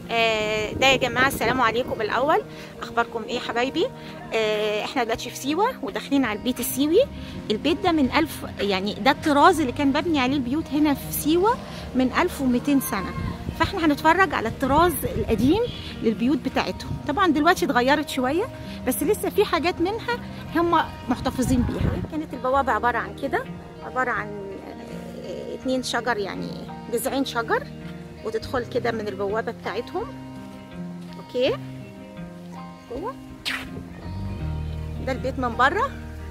آه، ده يا جماعه السلام عليكم الاول اخباركم ايه حبايبي آه، احنا دلوقتي في سيوه وداخلين على البيت السيوي البيت ده من ألف يعني ده الطراز اللي كان مبني عليه البيوت هنا في سيوه من 1200 سنه فاحنا هنتفرج على الطراز القديم للبيوت بتاعتهم طبعا دلوقتي اتغيرت شويه بس لسه في حاجات منها هم محتفظين بيها كانت البوابه عباره عن كده عباره عن آه، اتنين شجر يعني جذعين شجر وتدخل كده من البوابه بتاعتهم اوكي جوه ده البيت من بره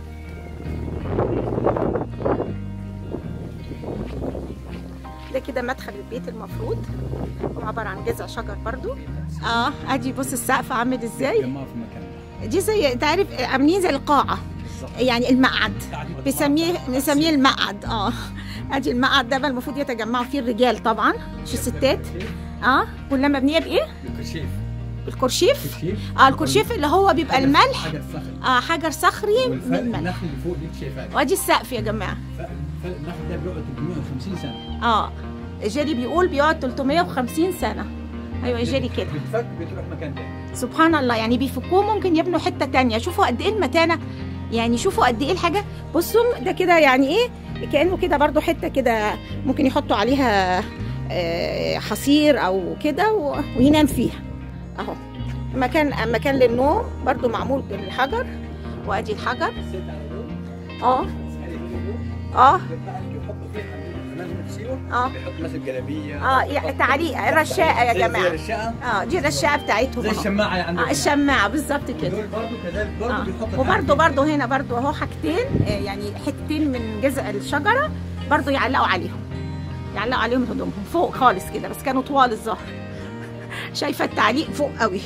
ده كده مدخل البيت المفروض هو عباره عن جذع شجر برضو اه ادي بص السقف عامل ازاي جمعوا في مكان دي زي انت عارف عاملين زي القاعه بالظبط يعني المقعد تعليم بنسميه بنسميه المقعد اه ادي المقعد ده بقى المفروض يتجمعوا فيه الرجال طبعا مش الستات اه كلها مبنيه بايه الكشيف الكرشيف الكشيف اه الكرشيف اللي هو بيبقى الملح حجر صخري اه حجر صخري من والفرق الملح النخل اللي فوق دي شايفاه وادي السقف يا جماعه فرق الفرق النخل ده بيقعد 350 سنه اه جيري بيقول بيقعد 350 سنه ايوه جيري كده بتفك بتروح مكان تاني سبحان الله يعني بيفكوه ممكن يبنوا حته تانية شوفوا قد ايه المتانه يعني شوفوا قد ايه الحاجه بصوا ده كده يعني ايه كانه كده برضو حته كده ممكن يحطوا عليها آه، حصير او كده و- وينام فيها اهو مكان مكان للنوم برضو معمول بالحجر وادي الحجر الست على دول اه اسالي دول اه بيطلع اللي بيحطوا فيها عندنا في سيوه اه بيحط مثلا جلابيه اه يعني تعليق الرشاقه يا زي- زي جماعه الرشاقه اه دي الرشاقه بتاعتهم زي اهو الشماعه عندنا اه الشماعه بالظبط كده دول برضه كذلك برضه آه. بيحطوا وبرده برده هنا برده اهو حاجتين آه، يعني حتتين من جذع الشجره برده يعلقوا عليهم يعلقوا عليهم هدومهم فوق خالص كده بس كانوا طوال الظهر شايفه التعليق فوق قوي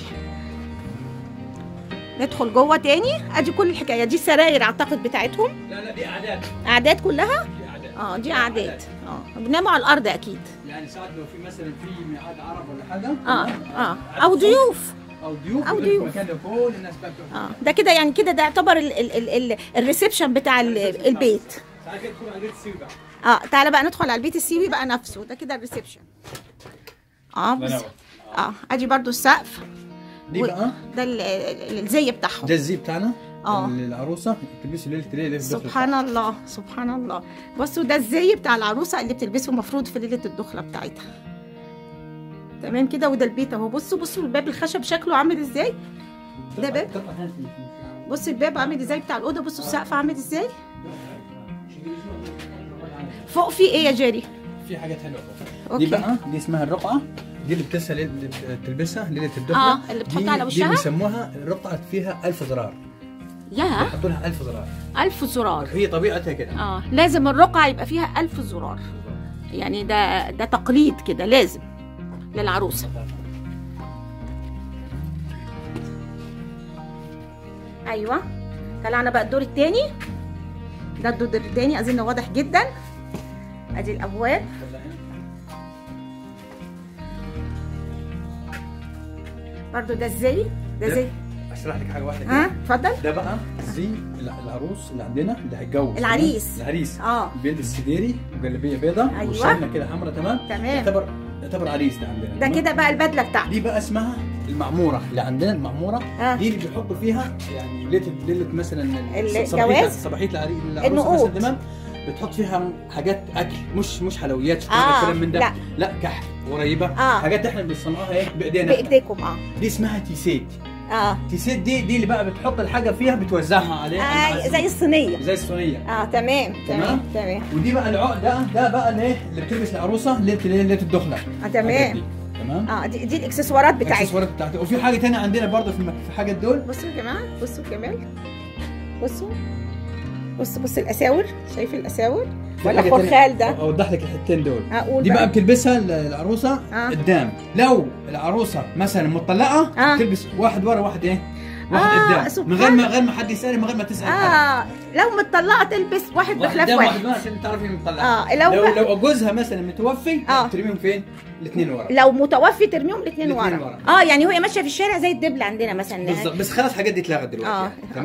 ندخل جوه تاني ادي كل الحكايه دي السراير اعتقد بتاعتهم لا لا دي اعداد اعداد كلها دي اعداد اه دي اعداد اه بناموا على الارض اكيد يعني ساعات لو في مثلا في ميعاد عرب ولا حاجه اه تمام؟ اه عدد او صوت ضيوف او ضيوف أو يقول لك ضيوف. المكان ده كل الناس بقى بتقعد اه ده كده يعني كده ده يعتبر ال ال ال ال الريسبشن بتاع ال- البيت ساعات كده تدخل على بيت السيوي بقى اه تعالى بقى ندخل على البيت السيوي بقى نفسه ده كده الريسبشن اه بس اه ادي برضو السقف دي و- بقى ده ال- ال- الزي بتاعهم ده الزي بتاعنا آه. اللي العروسه تلبسه ليله ليله سبحان الله سبحان الله بصوا ده الزي بتاع العروسه اللي بتلبسه المفروض في ليله الدخله بتاعتها تمام كده وده البيت اهو بصوا بصوا الباب الخشب شكله عامل ازاي ده باب بصوا الباب عامل ازاي بتاع الاوضه بصوا السقف عامل ازاي فوق في ايه يا جيري في حاجات حلوه فوق. أوكي. دي بقى دي اسمها الرقعه دي اللي بتلبسها ليلة تلبسها ليله الدخله آه، اللي بتحطها دي- على وشها؟ دي بيسموها الرقعه فيها ألف زرار يا يحطوا لها ألف زرار ألف زرار هي طبيعتها كده اه لازم الرقعة يبقى فيها ألف زرار يعني ده ده تقليد كده لازم للعروسة أيوة طلعنا بقى الدور التاني ده الدور التاني أظن واضح جدا أدي الأبواب برضو ده الزي ده زي اشرح لك حاجه واحده ها كده اتفضل ده بقى زي الع- العروس اللي عندنا اللي هيتجوز العريس. تمام؟ العريس اه بيلبس سديري وجلابيه بيضاء أيوة. وشنه كده حمراء تمام تمام. يعتبر يعتبر عريس ده عندنا ده تمام؟ كده بقى البدلة بتاعته دي بقى اسمها المعموره اللي عندنا المعموره آه. دي اللي بيحطوا فيها يعني ليله ليله مثلا الجواز؟ صباحيه صباحيه العريس العروسه النقود. مثلا تمام بتحط فيها حاجات اكل مش مش حلويات شوكولاته آه، كلام من ده لا. لا كحك قريبه آه. حاجات احنا بنصنعها ايه بايدينا إحنا. بإيديكم اه دي اسمها تيسيت اه تيسيت دي دي اللي بقى بتحط الحاجه فيها بتوزعها عليها على آه العزيز. زي الصينية زي الصينيه اه تمام تمام تمام؟ تمام ودي بقى العقد ده ده بقى الايه اللي بتلبس العروسه ليله ليله الدخله اه تمام الحاجات دي. تمام اه دي, دي الاكسسوارات بتاعتها الاكسسوارات بتاعتي وفي حاجه ثانيه عندنا برضه في الم- في حاجه دول بصوا يا جماعه بصوا كمال بصوا بص بص الاساور شايف الاساور في ولا حاجة تانية. خرخال ده اوضح لك الحتتين دول اقول دي بقى بتلبسها ال- العروسه آه. قدام لو العروسه مثلا مطلقه آه. تلبس واحد ورا واحد ايه واحد آه، قدام سبحان من غير ما غير ما حد يسال من غير ما تسال حد اه لو متطلقه تلبس واحد واحد بخلاف قدام واحد واحد ورا عشان تعرفي انه مطلقه اه لو لو بقى- لو جوزها مثلا متوفي آه. ترميهم فين؟ الاثنين ورا لو متوفي ترميهم الاثنين الاتنين ورا ورا. اه يعني وهي ماشيه في الشارع زي الدبل عندنا مثلا بالظبط بس خلاص الحاجات دي اتلغت دلوقتي آه. يعني. تمام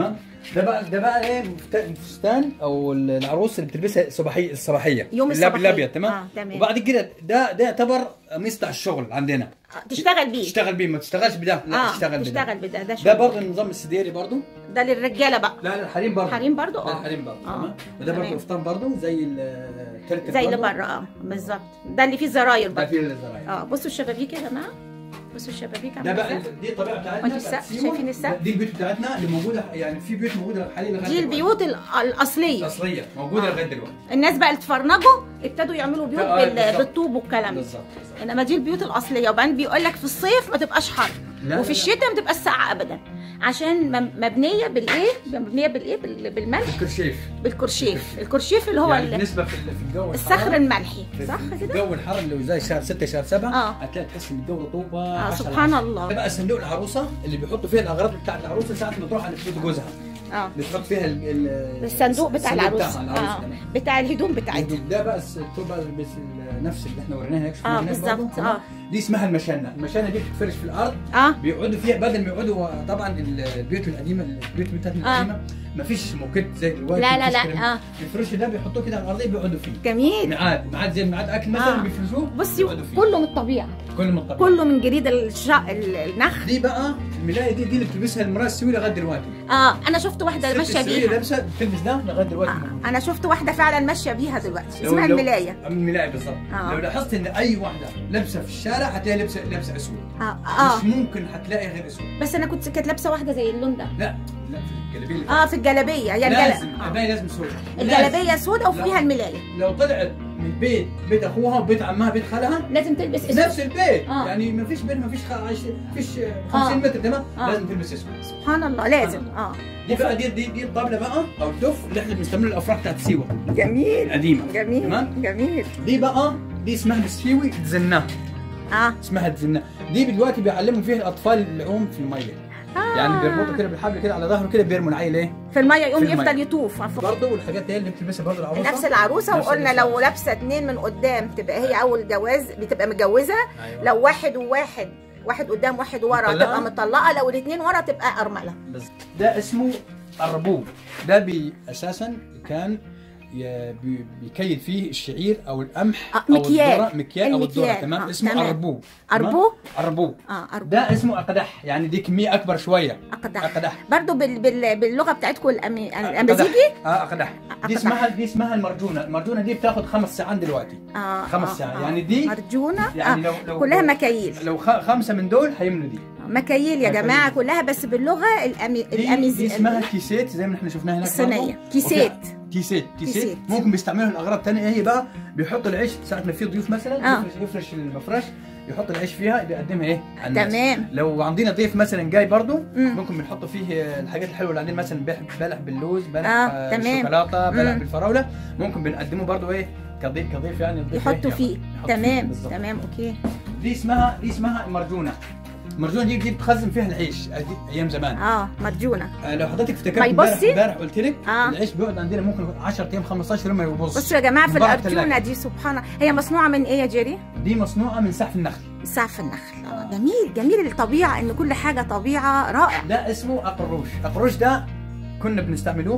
ده بقى ده بقى ايه مفت- الفستان او العروس اللي بتلبسها الصباحيه الصباحيه يوم اللاب- الصباحية. الابيض تمام آه، تمام. وبعد كده ده ده يعتبر قميص بتاع الشغل عندنا آه، تشتغل بيه تشتغل بيه ما تشتغلش بده لا اه تشتغل بده تشتغل بده ده ده شغل. برضه النظام السديري برضه ده للرجاله بقى لا لا الحريم برضه حريم برضو؟ لا آه. الحريم برضه آه. تمام وده برضه تمام. الفستان برضه زي التلت زي اللي بره اه بالظبط ده اللي فيه زراير ده بقى فيه الزراير اه بصوا الشبابيك يا جماعه بصوا الشبابيك ده عامله بقى ازاي دي الطبيعه بتاعتنا وانتوا بتاعت السقف، سيوة. شايفين السقف؟ دي البيوت بتاعتنا اللي موجوده يعني في بيوت موجوده حاليا لغايه دي دلوقتي. البيوت ال- الاصليه الاصليه موجوده آه. لغايه دلوقتي الناس بقى اللي اتفرنجوا ابتدوا يعملوا بيوت آه، بال- بالظبط. بالطوب والكلام ده بالظبط بالظبط. انما دي البيوت الاصليه وبعدين بيقول لك في الصيف ما تبقاش حر لا، وفي لا. الشتاء ما تبقاش ساقعه ابدا عشان مم- مبنيه بالايه مبنيه بالايه بال- بالملح الكرشيف بالكرشيف الكرشيف اللي هو يعني ال- بالنسبه في ال- في الجو الصخر الحار، الملحي في- صح في كده الجو الحار اللي زي شهر 6 شهر 7 آه. هتلاقي تحس ان الجو رطوبه اه 10 سبحان ده الله بقى صندوق العروسه اللي بيحطوا فيها الاغراض بتاعت العروسه ساعه ما تروح على بيت جوزها اه اللي تحط فيها ال- ال- الصندوق بتاع الصندوق العروس بتاعها، العروسه اه كمان. بتاع الهدوم بتاعتها ده بقى الطوبه بس ال- نفس اللي احنا وريناها هناك شفناها اه هناك برضه، بالظبط تمام؟ اه دي اسمها المشانه المشانه دي بتتفرش في الارض اه بيقعدوا فيها بدل ما يقعدوا طبعا البيوت القديمه البيوت بتاعتنا آه. القديمه ما فيش موكيت زي دلوقتي لا لا مفيش لا كلام. اه الفرش ده بيحطوه كده على الارضيه بيقعدوا فيه جميل ميعاد ميعاد زي ميعاد اكل مثلا آه. بيفرشوه بصي يقعدوا فيه كله من الطبيعه كله من الطبيعه كله من جريد الش... ال- النخل دي بقى الملايه دي دي اللي بتلبسها المراه السويه لغايه دلوقتي اه انا شفت واحده الست ماشيه السوية بيها لابسه بتلبس ده لغايه دلوقتي موجود. آه. انا شفت واحده فعلا ماشيه بيها دلوقتي لو- اسمها لو- الملايه الملايه بالظبط آه. لو لاحظت ان اي واحده لابسه في الشارع هتلاقي لابسه لابسه اسود اه اه مش ممكن هتلاقي غير اسود بس انا كنت كانت لابسه واحده زي اللون ده لا لا في الجلابيه اللي اه في الجلابيه هي لازم الجل... آه. العبايه لازم سود الجلابيه سوداء لا. وفيها الملايه لو طلعت من بيت بيت اخوها وبيت عمها بيت خالها لازم تلبس في اسود نفس البيت آه. يعني ما فيش بينها ما فيش خ... عش... فيش 50 متر تمام آه. لازم تلبس اسود سبحان الله لازم اه دي بقى دي دي, دي الطبله بقى او الدف اللي احنا بنستعمله الافراح بتاعت سيوه جميل القديمه جميل تمام جميل دي بقى دي اسمها بالسيوي تزناه اه اسمها تزناه دي دلوقتي بيعلموا فيها الاطفال العوم في الميه آه. يعني بيربطوا كده بالحبل كده على ظهره كده بيرموا العيل ايه في الميه يقوم في المية. يفضل يطوف عفوا. برضه والحاجات هي اللي بتلبسها برضه العروسه نفس العروسه نفس وقلنا اللبس. لو لابسه اتنين من قدام تبقى هي اول جواز بتبقى متجوزه أيوة. لو واحد وواحد واحد قدام واحد ورا مطلقة؟ تبقى مطلقه لو الاثنين ورا تبقى ارمله بس ده اسمه الربوب ده بي اساسا كان ي- بي- بيكيد فيه الشعير او القمح آه، او مكيال. الذره مكيال او الذره المكيال. تمام آه، اسمه تمام. الربوب تمام؟ أربوب؟ الربوب اه أربعة ده اسمه اقدح يعني دي كميه اكبر شويه أقدح اقدح برضو بال... بال... باللغه بتاعتكم الأمي... الامازيغي اه اقدح أقدح. دي اسمها دي اسمها المرجونه المرجونه دي بتاخد خمس ساعات دلوقتي آه خمس آه، ساعات. آه. يعني دي- مرجونه يعني آه. لو لو كلها لو- مكاييل لو خ- خمسه من دول هيملوا دي مكاييل يا مكاييل. جماعه كلها بس باللغه الأمي... دي, دي الامازيغي اسمها كيسيت زي ما احنا شفناها هناك الصينية. برضه. كيسيت. وفيها- كيسيت كيسيت كيسيت. ممكن بيستعملوها الاغراض الثانيه هي بقى بيحطوا العيش ساعه ما في ضيوف مثلا آه. يفرش, يفرش المفرش يحط العيش فيها بيقدمها ايه على الناس. تمام. لو عندنا ضيف مثلا جاي برضه مم. ممكن بنحط فيه الحاجات الحلوه اللي عندنا مثلا بلح بلح باللوز بلح آه، آه تمام. شوكولاته بلح مم. بالفراوله ممكن بنقدمه برضه ايه كضيف كضيف يعني الضيف يحطوا إيه؟ فيه يحط فيه تمام بالظبط. تمام اوكي دي اسمها دي اسمها مرجونه المرجونه دي دي بتخزن فيها العيش آه، دي ايام زمان اه مرجونه آه، لو حضرتك ما افتكرت يبصي؟ امبارح امبارح قلت لك آه. العيش بيقعد عندنا ممكن 10 ايام 15 يوم ما يبص بصوا يا جماعه في من بره الارجونه التلاجة. دي سبحان الله هي مصنوعه من ايه يا جيري؟ دي مصنوعه من سقف النخل سقف النخل اه جميل جميل الطبيعه ان كل حاجه طبيعه رائع ده اسمه اقروش اقروش ده كنا بنستعملوه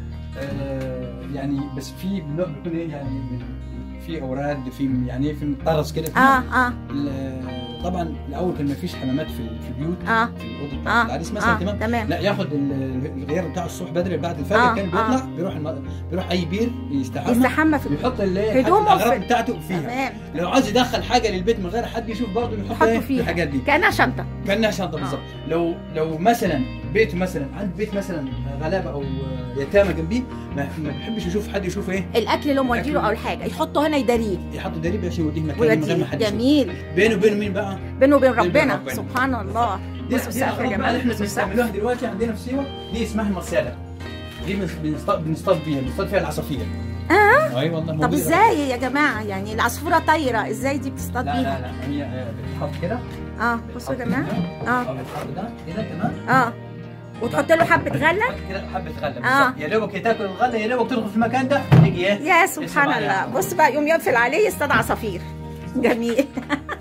آه يعني بس في نوع بيكون ايه يعني في اوراد في يعني في طرز كده فيه. اه اه ال- طبعا الاول كان ما فيش حمامات في في البيوت آه. في الاوضه اه بتاعت العريس مثلا اه تمام تمام لا ياخد ال- الغيار بتاعه الصبح بدري بعد الفجر آه، كان آه. بيطلع بيروح الم... بيروح اي بير يستحمى يستحمى في يحط ال- هدومه الاغراض في- بتاعته فيها تمام لو عايز يدخل حاجه للبيت من غير حد يشوف برضه يحط يحطوا ايه فيها. الحاجات دي كانها شنطه كانها شنطه بالظبط لو لو مثلا بيت مثلا عند بيت مثلا غلابه او يتامى جنبيه ما, ما بيحبش يشوف حد يشوف ايه الاكل اللي موديله او الحاجه يحطه هنا يداريه يحط دريب عشان يوديه مكان من غير ويوديه ما حد يشوف جميل بينه وبين مين بقى؟ بينه وبين بينه وبين ربنا ربنا. سبحان الله دي بصوا دي السقف يا الأغراض بقى اللي جماعه احنا بصوا السقف. بنستعملوها دلوقتي عندنا في سيوه دي اسمها المصيده دي بن- بنصطاد بنصطاد فيها بنصطاد فيها العصافير اه اي والله طب موجودة. ازاي يا جماعه يعني العصفوره طايره ازاي دي بتصطاد لا لا بيها لا هي آه، بتتحط كده اه بصوا يا بتتحط جماعه كده، اه او بتتحط ده كده تمام اه وتحط له حبه غله بعد كده حبه غله آه. بالظبط. يا دوبك تاكل الغله يا دوبك تدخل في المكان ده تيجي ايه يا سبحان اسمع الله يعني. بص بقى يوم يقفل عليه يصطاد عصافير جميل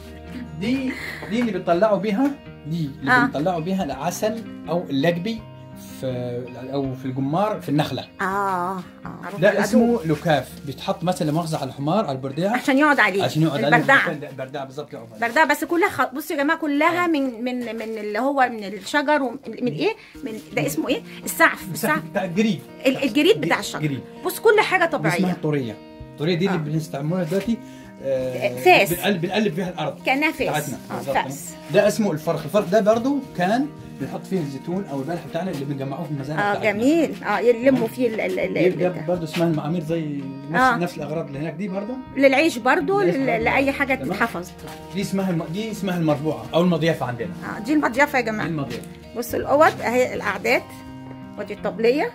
دي دي اللي بتطلعوا بيها دي اللي آه. بنطلعوا بيها العسل او اللجبي في او في الجمار في النخله اه اه عروض ده الأدوم. اسمه لكاف بيتحط مثلا مؤاخذه على الحمار على البرداعه عشان يقعد عليه عشان يقعد عليه البردعه البرداعه بالظبط يقعد عليه. بردعه بس كلها خ... بصوا يا جماعه كلها من من من اللي هو من الشجر ومن من ايه من ده اسمه ايه السعف السعف بتاع الجريد ال- الجريد بتاع الشجر جريد بص كل حاجه دي اسمها طبيعيه الطوريه الطوريه دي اللي آه. بنستعملها دلوقتي آه، فاس. بنقلب بنقلب فيها الارض كانها فاس بتاعتنا اه بالظبط. فاس ده اسمه الفرخ الفرخ ده برضو كان بنحط فيه الزيتون او الملح بتاعنا اللي بنجمعوه في المزارع اه بتاعتنا. جميل اه يلموا فيه ال- ال- ال- دي ال- ده ده. برضه اسمها المعامير زي نفس آه. نفس الاغراض اللي هناك دي برضه للعيش برضو للعيش لل- برضو. لاي حاجه تمام. تتحفظ دي اسمها الم... دي اسمها المربوعه او المضيافه عندنا اه دي المضيافه يا دي جماعه المضيافه بصوا الاوض اهي القعدات ودي الطبليه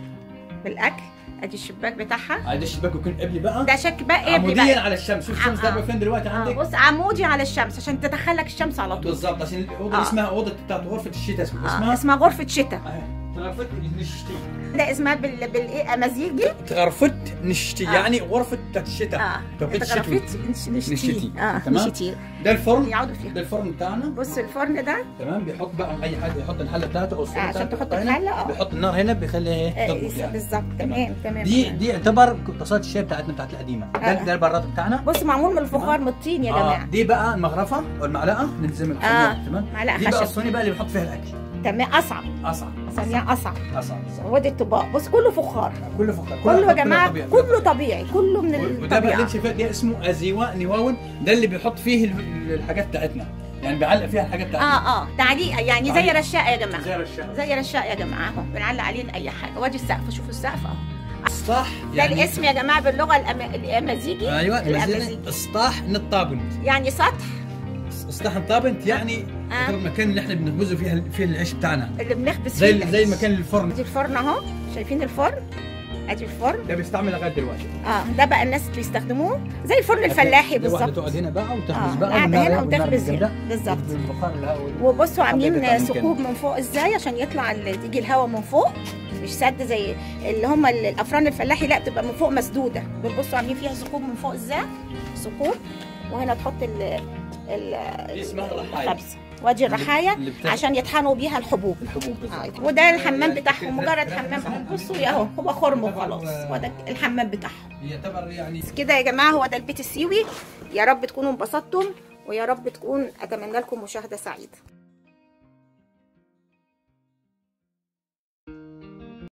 بالاكل ادي الشباك بتاعها عاد الشباك يكون قبلي بقى ده شك بقى ايه عموديا بقى على الشمس شوف الشمس آه. ضاربه فين دلوقتي آه عندك بص عمودي على الشمس عشان تدخلك الشمس على طول بالظبط عشان الاوضه آه. دي اسمها اوضه بتاعت غرفه الشتاء اسمها آه اسمها اسمها غرفه شتاء آه. غرفه نشتي ده اسمها بال بالايه امازيغي غرفه نشتي آه. يعني غرفه بتاعت الشتاء اه توقيت الشتوي غرفه نش- نشتي نشتي. اه تمام. نشتي ده الفرن يقعدوا فيها ده الفرن بتاعنا بص الفرن ده تمام بيحط بقى اي حد يحط الحله بتاعته او الصوره آه، عشان بتاعته تحط يحطها هنا. الحلة، آه. بيحط النار هنا بيخليها ايه آه، تطبخ يعني. بالظبط تمام تمام دي تمام. دي يعتبر طاسات الشاي بتاعتنا بتاعت القديمه ده, آه. ده البراد بتاعنا بص معمول من الفخار من الطين يا آه جماعه دي بقى المغرفه والمعلقه نلزم آه، الخميره تمام معلقة دي بقى خشب. الصينيه بقى اللي بنحط فيها الاكل تمام اصعب اصعب ثانيه اصعب اصعب بالظبط. ودي الطباق بص كله فخار كله فقط كله يا جماعه كله طبيعي كله من وده بقى اللي الطبيعه انت شايفاه ده اسمه ازيواء نواون ده اللي بيحط فيه ال- الحاجات بتاعتنا يعني بيعلق فيها الحاجات بتاعتنا اه اه تعليقه يعني زي تعليق. رشاقه يا جماعه زي الشهر زي رشاقه يا جماعه اهو بنعلق عليه اي حاجه وادي السقف شوفوا السقف اهو اسطاح ده الاسم يا جماعه باللغه الأما- الامازيغي ايوه الامازيغي المزينة اسطاح نطابنت يعني سطح اسطاح نطابنت يعني آه. يعتبر المكان اللي احنا بنخبزه فيه فيه العيش بتاعنا اللي بنخبز زي فيه زي المكان الفرن ادي الفرن اهو شايفين الفرن ادي الفرن ده بيستعمل لغايه دلوقتي اه ده بقى الناس بيستخدموه زي الفرن الفلاحي ده واحدة بالظبط تقعد هنا بقى وتخبز اه بقى قاعده والنار- هنا والنار وتخبز بالجنب ده. هنا بالظبط بالبخار الهواء وبصوا عاملين بتاع المكان. ثقوب من فوق ازاي عشان يطلع ال- تيجي الهواء من فوق مش سد زي اللي هم ال- الافران الفلاحي لا بتبقى من فوق مسدوده دول بصوا عاملين فيها ثقوب من فوق ازاي ثقوب وهنا تحط ال ال دي اسمها الرحايا. الخبز وادي الرحاية اللي بتاع- عشان يطحنوا بيها الحبوب الحبوب بالظبط. آه، وده الحمام بتاعهم مجرد حمام بصوا يا اهو هو خرم وخلاص هو ده الحمام بتاعهم يعتبر يعني كده يا جماعه هو ده البيت السيوي يا رب تكونوا انبسطتم ويا رب تكون اتمنى لكم مشاهده سعيده